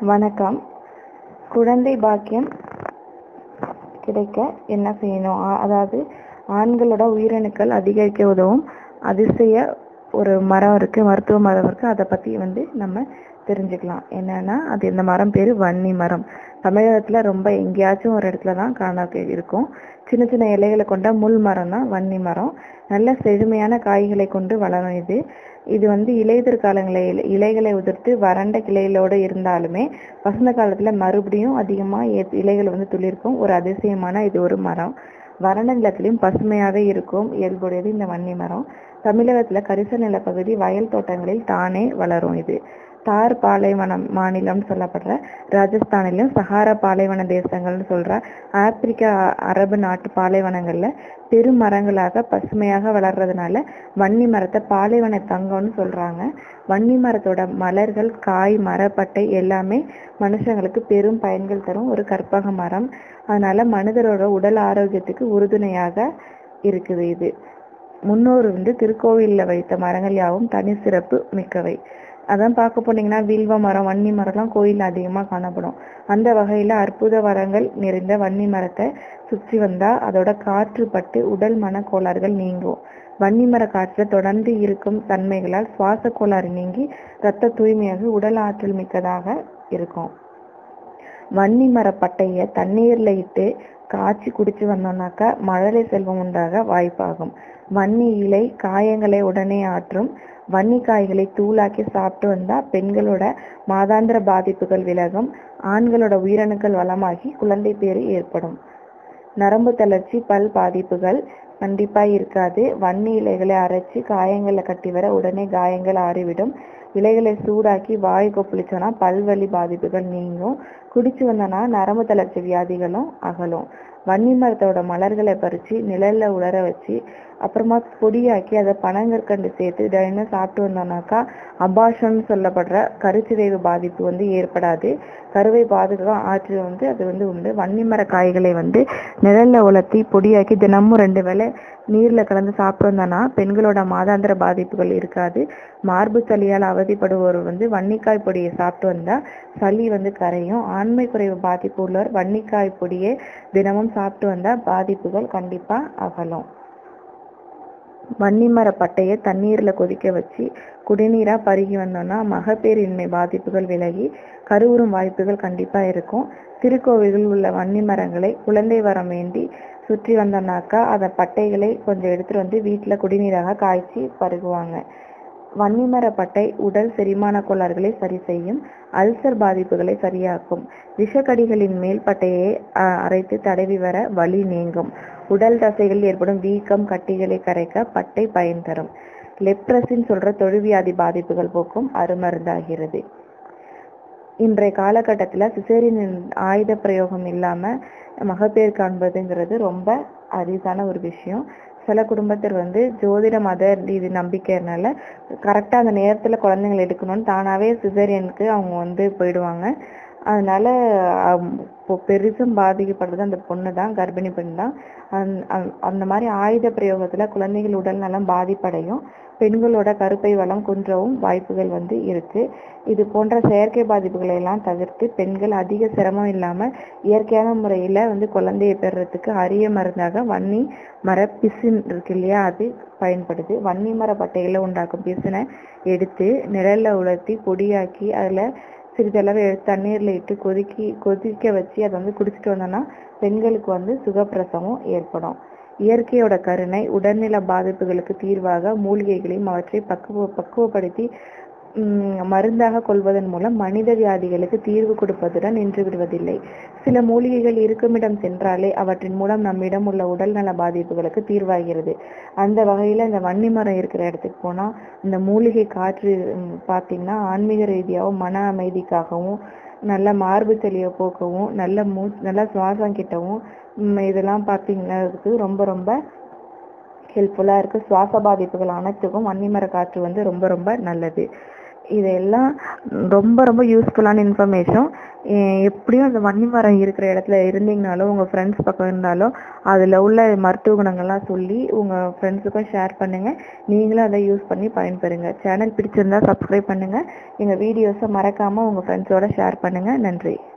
வணக்கம் குழந்தை பாக்கியம் கிடைக்க என்ன செய்யணும் ஆ- அதாவது ஆண்களோட உயிரணுக்கள் அதிகரிக்க உதவும் அதிசய ஒரு மரம் இருக்கு மருத்துவ மரம் இருக்கு அதை பத்தி வந்து நம்ம தெரிஞ்சுக்கலாம் என்னன்னா அது இந்த மரம் பேரு வன்னி மரம் தமிழகத்துல ரொம்ப எங்கேயாச்சும் ஒரு இடத்துல தான் காண இருக்கும் சின்ன சின்ன இலைகளை கொண்ட முள் மரம் தான் வன்னி மரம் நல்ல செழுமையான காய்களை கொண்டு வளரும் இது இது வந்து இலையுதிர் காலங்களில் இலைகளை உதிர்த்து வறண்ட கிளைகளோடு இருந்தாலுமே வசந்த காலத்துல மறுபடியும் அதிகமா இ- இலைகள் வந்து துளிர்க்கும் ஒரு அதிசயமான இது ஒரு மரம் வறண்ட நிலத்திலும் பசுமையாக இருக்கும் இயல்புடையது இந்த வன்னி மரம் தமிழகத்துல கரிசல் நிலப்பகுதி வயல் தோட்டங்களில் தானே வளரும் இது தார் பாலைவனம் மாநிலம்னு சொல்லப்படுற ராஜஸ்தானிலும் சஹாரா பாலைவன தேசங்கள்னு சொல்ற ஆப்பிரிக்கா அரபு நாட்டு பாலைவனங்கள்ல பெரும் மரங்களாக பசுமையாக வளர்றதுனால வன்னி மரத்தை பாலைவன தங்கம்னு சொல்றாங்க வன்னி மரத்தோட மலர்கள் காய் மரப்பட்டை எல்லாமே மனுஷங்களுக்கு பெரும் பயன்கள் தரும் ஒரு கற்பக மரம் அதனால மனிதரோட உடல் ஆரோக்கியத்துக்கு உறுதுணையாக இருக்குது இது முன்னோர் வந்து திருக்கோவில்ல வைத்த மரங்கள் யாவும் தனி சிறப்பு மிக்கவை அதான் பார்க்க போனீங்கன்னா வில்வ மரம் வன்னி மரம்லாம் கோயில்ல அதிகமா காணப்படும் அந்த வகையில அற்புத வரங்கள் நிறைந்த வன்னி மரத்தை சுற்றி வந்தா அதோட காற்று பட்டு உடல் மன கோளாறுகள் நீங்கும் வன்னி மர காற்றுல தொடர்ந்து இருக்கும் தன்மைகளால் சுவாச கோளாறு நீங்கி ரத்த தூய்மையாக உடல் ஆற்றல் மிக்கதாக இருக்கும் வன்னி மர பட்டைய தண்ணீர்ல இட்டு காய்ச்சி குடிச்சு வந்தோம்னாக்கா மழலை செல்வம் உண்டாக வாய்ப்பாகும் வன்னி இலை காயங்களை உடனே ஆற்றும் வன்னி காய்களை தூளாக்கி சாப்பிட்டு வந்தா பெண்களோட மாதாந்திர பாதிப்புகள் விலகும் ஆண்களோட உயிரணுக்கள் வளமாகி குழந்தை பேறு ஏற்படும் நரம்பு தளர்ச்சி பல் பாதிப்புகள் கண்டிப்பா இருக்காது வன்னி இலைகளை அரைச்சு காயங்களை கட்டி வர உடனே காயங்கள் ஆறிவிடும் இலைகளை சூடாக்கி வாய் கொப்பளிச்சோன்னா பல்வலி பாதிப்புகள் நீங்கும் குடிச்சு வந்தோன்னா நரம்பு தளர்ச்சி வியாதிகளும் அகலும் வன்னி மரத்தோட மலர்களை பறிச்சு நிழல்ல உலர வச்சு அப்புறமா பொடியாக்கி அதை பனங்கற்கண்டு சேர்த்து தினம் சாப்பிட்டு வந்தோம்னாக்கா அபாஷன் சொல்லப்படுற கருச்சிதைவு பாதிப்பு வந்து ஏற்படாது கருவை பாதுகாக்க ஆற்றல் வந்து அது வந்து உண்டு வன்னி மர காய்களை வந்து நிழல்ல உலர்த்தி பொடியாக்கி தினமும் ரெண்டு வேளை நீர்ல கலந்து சாப்பிட்டு வந்தோம்னா பெண்களோட மாதாந்திர பாதிப்புகள் இருக்காது மார்பு சளியால் அவதிப்படுவோர் வந்து வன்னிக்காய் பொடியை சாப்பிட்டு வந்தா சளி வந்து கரையும் ஆண்மை குறைவு பாதிப்பு உள்ளவர் வன்னிக்காய் பொடியை தினமும் சாப்பிட்டு வந்தா பாதிப்புகள் கண்டிப்பா அகலும் வன்னிமர பட்டையை தண்ணீர்ல கொதிக்க வச்சு குடிநீரா பருகி வந்தோம்னா மகப்பேறின்மை பாதிப்புகள் விலகி கருவுறும் வாய்ப்புகள் கண்டிப்பா இருக்கும் திருக்கோவில்களில் உள்ள வன்னி மரங்களை குழந்தை வரம் வேண்டி சுற்றி வந்தோம்னாக்கா அதை பட்டைகளை கொஞ்சம் எடுத்துட்டு வந்து வீட்டுல குடிநீராக காய்ச்சி பருகுவாங்க வன்னிமர பட்டை உடல் செரிமான கோளாறுகளை சரி செய்யும் அல்சர் பாதிப்புகளை சரியாக்கும் விஷக்கடிகளின் மேல் பட்டையை அஹ், அரைத்து தடவி வர வலி நீங்கும் உடல் தசைகளில் ஏற்படும் வீக்கம் கட்டிகளை கரைக்க பட்டை பயன் தரும் லெப்ரசின்னு சொல்ற தொழுவியாதி பாதிப்புகள் போக்கும் அருமருந்தாகிறது இன்றைய காலகட்டத்துல சிசேரியன் ஆயுத பிரயோகம் இல்லாம மகப்பேறு காண்பதுங்கிறது ரொம்ப அரிதான ஒரு விஷயம் சில குடும்பத்தினர் வந்து ஜோதிட மத இது நம்பிக்கைனால கரெக்டா அந்த நேரத்துல குழந்தைங்களை எடுக்கணும்னு தானாவே சிசேரியனுக்கு அவங்க வந்து போயிடுவாங்க அதனால அம், இப்போ பெருசும் பாதிக்கப்படுறது அந்த பொண்ணு தான் கர்ப்பிணி பெண் தான் அந்த- அந்த- அந்த மாதிரி ஆயுத பிரயோகத்துல குழந்தைகள் உடல் நலம் பாதிப்படையும் பெண்களோட கருப்பை வளம் குன்றவும் வாய்ப்புகள் வந்து இருக்கு இது போன்ற செயற்கை பாதிப்புகளை எல்லாம் தவிர்த்து பெண்கள் அதிக சிரமம் இல்லாம இயற்கையான முறையில வந்து குழந்தையை பெறுறதுக்கு அரிய மருந்தாக வன்னி மர பிசின் இருக்கு இல்லையா அது பயன்படுது வன்னி மர பட்டையில உண்டாக்கும் பிசினை எடுத்து நிழல்ல உலர்த்தி பொடியாக்கி அதுல சிறிதளவு எடுத்து தண்ணீர்ல இட்டு கொதிக்கி கொதிக்க வச்சு அதை வந்து குடிச்சிட்டு வந்தோம்னா பெண்களுக்கு வந்து சுகப்பிரசவம் ஏற்படும் இயற்கையோட கருணை உடல்நல பாதிப்புகளுக்கு தீர்வாக மூலிகைகளையும் அவற்றை பக்குவ பக்குவப்படுத்தி உம், மருந்தாக கொள்வதன் மூலம் மனித வியாதிகளுக்கு தீர்வு கொடுப்பதுடன் நின்று விடுவதில்லை சில மூலிகைகள் இருக்குமிடம் சென்றாலே அவற்றின் மூலம் நம்மிடம் உள்ள உடல்நல பாதிப்புகளுக்கு தீர்வாகிறது அந்த வகையில இந்த வன்னி மரம் இருக்கிற இடத்துக்கு போனா இந்த மூலிகை காற்று உம், பாத்தீங்கன்னா ஆன்மீக ரீதியாகவும் மன அமைதிக்காகவும் நல்ல மார்பு சளியை போக்கவும் நல்ல மூ நல்ல சுவாசம் கிட்டவும் உம், இதெல்லாம் பார்த்தீங்கன்னா இதுக்கு ரொம்ப ரொம்ப ஹெல்ப்ஃபுல்லா இருக்கு சுவாச பாதிப்புகள் அனைத்துக்கும் வன்னிமர காற்று வந்து ரொம்ப ரொம்ப நல்லது இதெல்லாம் ரொம்ப ரொம்ப யூஸ்ஃபுல்லான இன்ஃபர்மேஷன் எப்படியும் அந்த வன்னி மரம் இருக்கிற இடத்துல இருந்தீங்கனாலோ உங்கள் ஃப்ரெண்ட்ஸ் பக்கம் இருந்தாலோ அதில் உள்ள மருத்துவ குணங்கள்லாம் சொல்லி உங்கள் ஃப்ரெண்ட்ஸுக்கும் ஷேர் பண்ணுங்கள் நீங்களும் அதை யூஸ் பண்ணி பயன்பெறுங்க சேனல் பிடிச்சிருந்தா சப்ஸ்கிரைப் பண்ணுங்கள் எங்கள் வீடியோஸை மறக்காமல் உங்கள் ஃப்ரெண்ட்ஸோட ஷேர் பண்ணுங்கள் நன்றி